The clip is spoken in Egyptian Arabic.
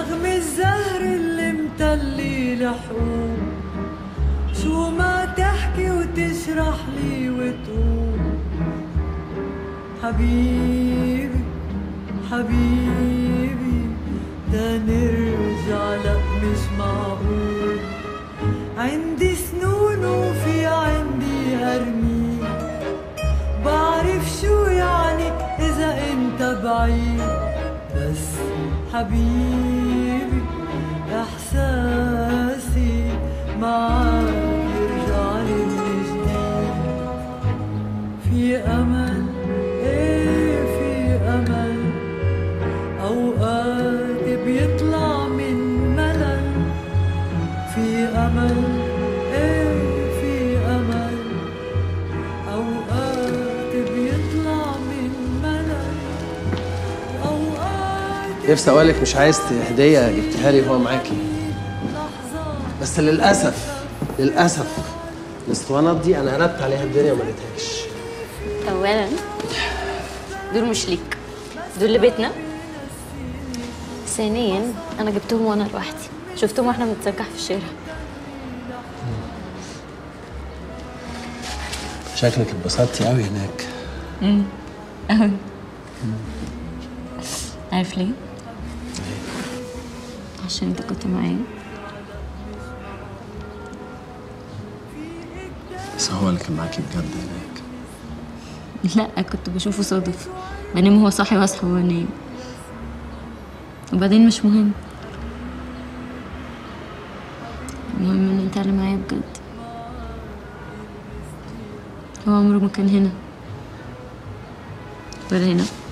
رغم الزهر اللي متلي الحقوق شو ما تحكي وتشرح لي وتقول حبيبي حبيبي دا نرجع لا مش معقول عندي سنون وفي عندي هرمي بعرف شو يعني إذا أنت بعيد بس حبيبي إحساسي معاك يرجع لي من جديد في أمل إيه في أمل أوقات بيطلع من ملل في أمل إيه في أمل أوقات بيطلع من ملل أوقات نفسي اقول لك مش عايز هديه جبتها لي وهو معاكي لحظات بس للاسف للاسف الاسطوانات دي انا قلبت عليها الدنيا وما لقيتهاش اولا دول مش ليك دول لبيتنا ثانيا انا جبتهم وانا لوحدي شفتهم واحنا بنتسجح في الشارع شكلك اتبسطتي قوي هناك أوي عارف ليه؟ عشان انت كنت معايا بس هو اللي كان معاكي بجد هناك لا كنت بشوفه صادف بنام هو صاحي واصحى وهو نايم وبعدين مش مهم المهم ان انت اللي معايا بجد هو عمره ما كان هنا ولا هنا